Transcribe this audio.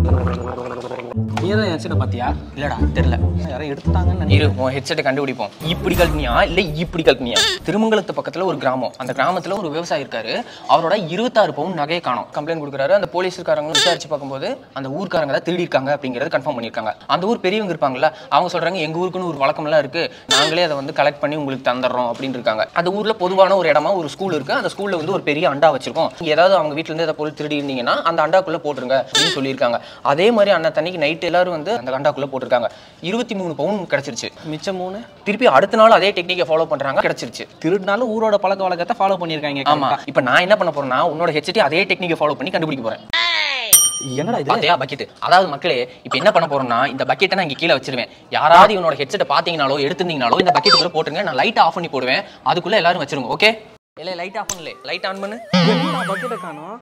நீ தான் ஹெட்செட்டை பார்த்தியா இல்லடா தெரியல யாரோ எடுத்துட்டாங்கன்னு நினைக்கிறேன் இரு உன் ஹெட்செட்டை கண்டுபிடிப்போம் இப்படி கல்பனியா இல்ல இப்படி கல்பனியா திருமங்கலத்து பக்கத்துல ஒரு கிராமம் அந்த கிராமத்துல ஒரு விவசாயி இருக்காரு அவரோட இருபத்தாறு பவுன் நகையை காணோம் கம்ப்ளைண்ட் கொடுக்குறாரு அந்த போலீஸ்காரங்க விசாரிச்சு பார்க்கும்போது அந்த ஊர்க்காரங்க தான் திருடி இருக்காங்க அப்படிங்கறது கன்ஃபார்ம் பண்ணிருக்காங்க அந்த ஊர் பெரியவங்க இருப்பாங்கல்ல அவங்க சொல்றாங்க எங்க ஊருக்குன்னு ஒரு வழக்கம் எல்லாம் இருக்கு நாங்களே அதை வந்து கலெக்ட் பண்ணி உங்களுக்கு தந்துடுறோம் அப்படின்னு இருக்காங்க அந்த ஊர்ல பொதுவான ஒரு இடமா ஒரு ஸ்கூல் இருக்கு அந்த ஸ்கூல்ல வந்து ஒரு பெரிய அண்டா வச்சிருக்கோம் நீங்க ஏதாவது அவங்க வீட்ல இருந்து ஏதாவது பொருள் திருடி இருந்தீங்கன்னா அந்த அண்டாக்குள்ள போட்டுருங்க அப்படின்னு சொல்லியிருக்காங்க அதே மாதிரி அன்னத்தன்னைக்கு நைட் எல்லாரும் வந்து அந்த அண்டாக்குள்ள போட்டிருக்காங்க இருபத்தி மூணு பவுன் கிடைச்சிருச்சு மிச்சம் மூணு திருப்பி அடுத்த நாள் அதே டெக்னிக்கை ஃபாலோ பண்றாங்க கிடைச்சிருச்சு திருடினாலும் ஊரோட பழக்க வழக்கத்தை ஃபாலோ பண்ணியிருக்காங்க ஆமா இப்போ நான் என்ன பண்ண போறேன்னா உன்னோட ஹெச்டி அதே டெக்னிக்கை ஃபாலோ பண்ணி கண்டுபிடிக்க போறேன் என்னடா இது பாத்தியா பக்கெட் அதாவது மக்களே இப்போ என்ன பண்ண போறோம்னா இந்த பக்கெட்டை நான் இங்க கீழே வச்சிருவேன் யாராவது இவனோட ஹெட்செட்டை பாத்தீங்கனாலோ எடுத்திருந்தீங்கனாலோ இந்த பக்கெட்டுக்குள்ள போட்டுருங்க நான் லைட் ஆஃப் பண்ணி போடுவேன் அதுக்குள்ள எல்லாரும் வச்சிருங்க ஓகே இல்ல லைட் ஆஃப் பண்ணல லைட் ஆன் பண்ணு என்னடா பக்கெட்டை காணோம்